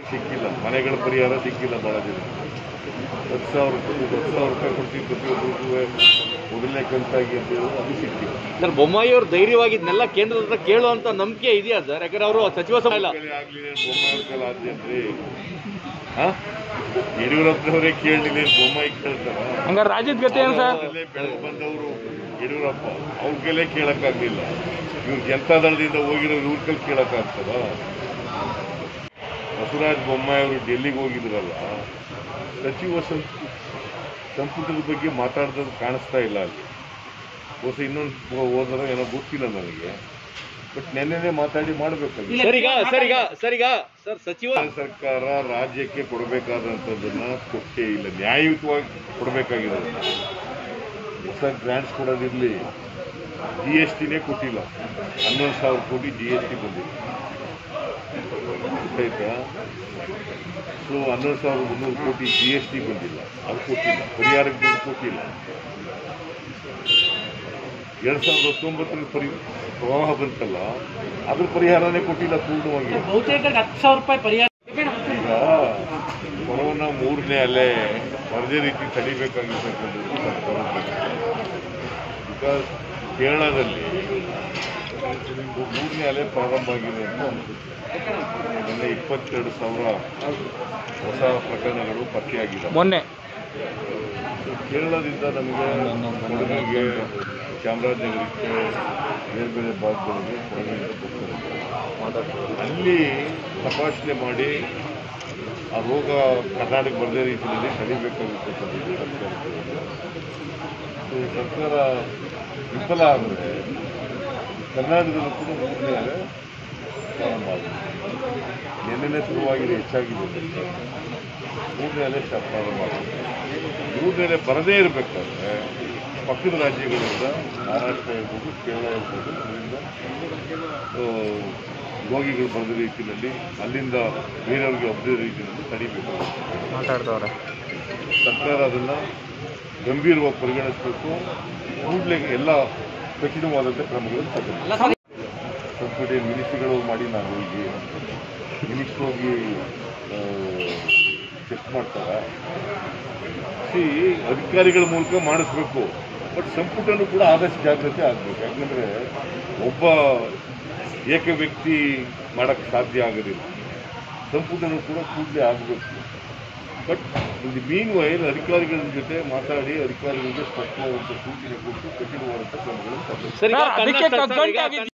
ಸಿಕ್ಕಿಲ್ಲ ಮನೆಗಳ ಪರಿಹಾರ ಸಿಕ್ಕಿಲ್ಲ ಭಾಳ ಜನ ಹತ್ತು ಸಾವಿರ ರೂಪಾಯಿ ಹತ್ತು ಸಾವಿರ ರೂಪಾಯಿ ಕೊಡ್ತೀವಿ ಪ್ರತಿಯೊಬ್ಬರಿಗೂ ಮೊದಲನೇ ಕಂತಾಗಿ ಅಂತ ಹೇಳೋದು ಅದು ಸಿಕ್ಕಿಲ್ಲ ಸರ್ ಬೊಮ್ಮಾಯಿ ಅವರು ಧೈರ್ಯವಾಗಿದ್ನೆಲ್ಲ ಕೇಂದ್ರದ ಹತ್ರ ಕೇಳುವಂತ ನಂಬಿಕೆ ಇದೆಯಾ ಸರ್ ಯಾಕಂದ್ರೆ ಅವರು ಸಚಿವ ಸಂಪುಟ ಇಲ್ಲ ಕೈಲಿ ಆಗ್ಲಿ ಬೊಮ್ಮಾಯಿ ಕೈಲಿ ಆದ್ಯಂತ್ರಿ ಹಾ ಯಡಿಯೂರಪ್ಪನವರೇ ಕೇಳಲಿಲ್ಲ ಬೊಮ್ಮಾಯಿ ಕೇಳ್ತಾರ ಹಂಗಾರೆ ರಾಜ್ಯದ ಗತಿ ಏನು ಸರ್ ಅಲ್ಲೇ ಬೆಳೆದು ಬಂದವರು ಯಡಿಯೂರಪ್ಪ ಅವ್ರ ಕೈಲೇ ಕೇಳಕ್ಕಾಗ್ಲಿಲ್ಲ ಇವ್ರು ಜನತಾದಳದಿಂದ ಹೋಗಿರೋ ಇವ್ರ ಕೈಲಿ ಕೇಳಕ್ಕಾಗ್ತದ ಬಸವರಾಜ ಬೊಮ್ಮಾಯಿ ಅವರು ಡೆಲ್ಲಿಗೆ ಹೋಗಿದ್ರಲ್ಲ ಸಚಿವ ಸಂಪು ಸಂಪುಟದ ಬಗ್ಗೆ ಮಾತಾಡ್ದದ್ದು ಕಾಣಿಸ್ತಾ ಇಲ್ಲ ಅಲ್ಲಿ ಹೊಸ ಇನ್ನೊಂದು ಹೋದ್ರೆ ಏನೋ ಗೊತ್ತಿಲ್ಲ ನನಗೆ ಬಟ್ ನೆನ್ನೆನೆ ಮಾತಾಡಿ ಮಾಡಬೇಕಾಗಿತ್ತು ಸರ್ ಈಗ ಸರ್ ಈಗ ಸರ್ ಈಗ ಸರ್ ಸಚಿವ ಕೇಂದ್ರ ಸರ್ಕಾರ ರಾಜ್ಯಕ್ಕೆ ಕೊಡಬೇಕಾದಂಥದ್ದನ್ನ ಕೊಟ್ಟೇ ಇಲ್ಲ ನ್ಯಾಯಯುತವಾಗಿ ಕೊಡಬೇಕಾಗಿರೋದು ಹೊಸ ಗ್ರಾಂಟ್ಸ್ ಕೊಡೋದಿರಲಿ ಜಿ ಎಸ್ ಟಿನೇ ಕೊಟ್ಟಿಲ್ಲ ಹನ್ನೊಂದು ಸಾವಿರ ಕೋಟಿ ಜಿ ಎಸ್ ಟಿ ಬಂದಿದೆ ಗೊತ್ತಾಯ್ತಾ ಸೊ ಹನ್ನೊಂದು ಸಾವಿರದ ಮುನ್ನೂರು ಕೋಟಿ ಜಿ ಎಸ್ ಟಿ ಬಂದಿಲ್ಲ ಅದು ಕೊಟ್ಟಿಲ್ಲ ಪರಿಹಾರಕ್ಕೆ ದುಡ್ಡು ಕೊಟ್ಟಿಲ್ಲ ಎರಡು ಸಾವಿರದ ಹತ್ತೊಂಬತ್ತರಲ್ಲಿ ಪರಿ ಪ್ರವಾಹ ಬಂತಲ್ಲ ಅದ್ರ ಪರಿಹಾರನೇ ಕೊಟ್ಟಿಲ್ಲ ಪೂರ್ಣವಾಗಿ ಬಹುತೇಕ ಹತ್ತು ಸಾವಿರ ರೂಪಾಯಿ ಪರಿಹಾರ ಈಗ ಕೊರೋನಾ ಮೂರನೇ ಅಲೆ ಬರದೇ ರೀತಿ ತಡಿಬೇಕಾಗಿರ್ತಕ್ಕಂಥದ್ದು ಸರ್ಕಾರ ಬಿಕಾಸ್ ಕೇರಳದಲ್ಲಿ ಮೂರನೇ ಅಲೆ ಪ್ರಾರಂಭ ಆಗಿದೆ ಅಂತ ನಿನ್ನೆ ಇಪ್ಪತ್ತೆರಡು ಸಾವಿರ ಹೊಸ ಪ್ರಕರಣಗಳು ಪತ್ತೆಯಾಗಿದ್ದಾವೆ ಮೊನ್ನೆ ಕೇರಳದಿಂದ ನಮಗೆ ಕೊಡಗಿಗೆ ಚಾಮರಾಜನಗರಕ್ಕೆ ಬೇರೆ ಬೇರೆ ಭಾಗಗಳಿಗೆ ಕೊಡಗಿನಿಂದ ಬರ್ತಾರೆ ಅಲ್ಲಿ ತಪಾಸಣೆ ಮಾಡಿ ಆ ರೋಗ ಕರ್ನಾಟಕ ಬರದೇ ರೀತಿಯಲ್ಲಿ ತಡಿಬೇಕಾಗಿರ್ತಕ್ಕಂಥದ್ದು ಸರ್ಕಾರಕ್ಕೆ. ಸೊ ಸರ್ಕಾರ ವಿಫಲ ಆದರೆ ಕರ್ನಾಟಕದಲ್ಲೂ ಕೂಡ ಮೂರನೇ ಅಲೆ ಪ್ರಾರಂಭ ಆಗಿದೆ ನಿನ್ನೆನೆ ಶುರುವಾಗಿದೆ ಹೆಚ್ಚಾಗಿದೆ ಮೂರನೇ ಅಲೆ ಶ- ಪ್ರಾರಂಭ ಆಗಿದೆ ಮೂರನೇ ಅಲೆ ಬರದೇ ಇರಬೇಕಾದ್ರೆ ಪಕ್ಕದ ರಾಜ್ಯಗಳಿಂದ ಮಹಾರಾಷ್ಟ್ರ ಇರ್ಬೋದು ಕೇರಳ ಇರ್ಬೋದು ಅದರಿಂದ ಆ, ರೋಗಿಗಳು ಬರದ ರೀತಿಯಲ್ಲಿ ಅಲ್ಲಿಂದ ಬೇರೆಯವ್ರಿಗೆ ಹಬ್ಬದ ರೀತಿಯಲ್ಲಿ ತಡಿಬೇಕು ಮಾತಾಡ್ತವ್ರೆ ಸರ್ಕಾರ ಅದನ್ನು ಗಂಭೀರವಾಗಿ ಪರಿಗಣಿಸಬೇಕು ಕೂಡಲೇ ಎಲ್ಲ ಕಠಿಣವಾದಂಥ ಕ್ರಮಗಳನ್ನು ತಗೋಬೇಕು ಸಂಪುಟ ಮಿನಿಸ್ಟ್ರಿಗಳು ಮಾಡಿ ನಾನು ಹೋಗಿ ಮಿನಿಸ್ಟ್ರ್ ಹೋಗಿ ಚೆಕ್ ಮಾಡ್ತಾರೆ ಸಿ ಅಧಿಕಾರಿಗಳ ಮೂಲಕ ಮಾಡಿಸ್ಬೇಕು ಬಟ್ ಸಂಪುಟನೂ ಕೂಡ ಆದಷ್ಟು ಜಾಗ್ರತೆ ಆಗಬೇಕು ಯಾಕಂದರೆ ಒಬ್ಬ ಏಕ ವ್ಯಕ್ತಿ ಮಾಡೋಕ್ಕೆ ಸಾಧ್ಯ ಆಗೋದಿಲ್ಲ ಸಂಪುಟನೂ ಕೂಡ ಕೂಡಲೇ ಆಗಬೇಕು ಬಟ್ ಇದು ಮೀನ್ ವೈಲ್ ಅಧಿಕಾರಿಗಳ ಜೊತೆ ಮಾತಾಡಿ ಅಧಿಕಾರಿಗಳಿಗೆ ಸ್ಪಷ್ಟವಾದಂಥ ಸೂಚನೆ ಕೊಟ್ಟು ಕಠಿಣವಾದಂಥ ಕ್ರಮಗಳನ್ನು ತಗೋಬೇಕು ಸರ್ ಈಗ ಸರ್, ಅದಕ್ಕೆ ಕನ್ನಡ- ಸರ್, ಈಗ ಕಗ್ಗಂಟಾಗಿ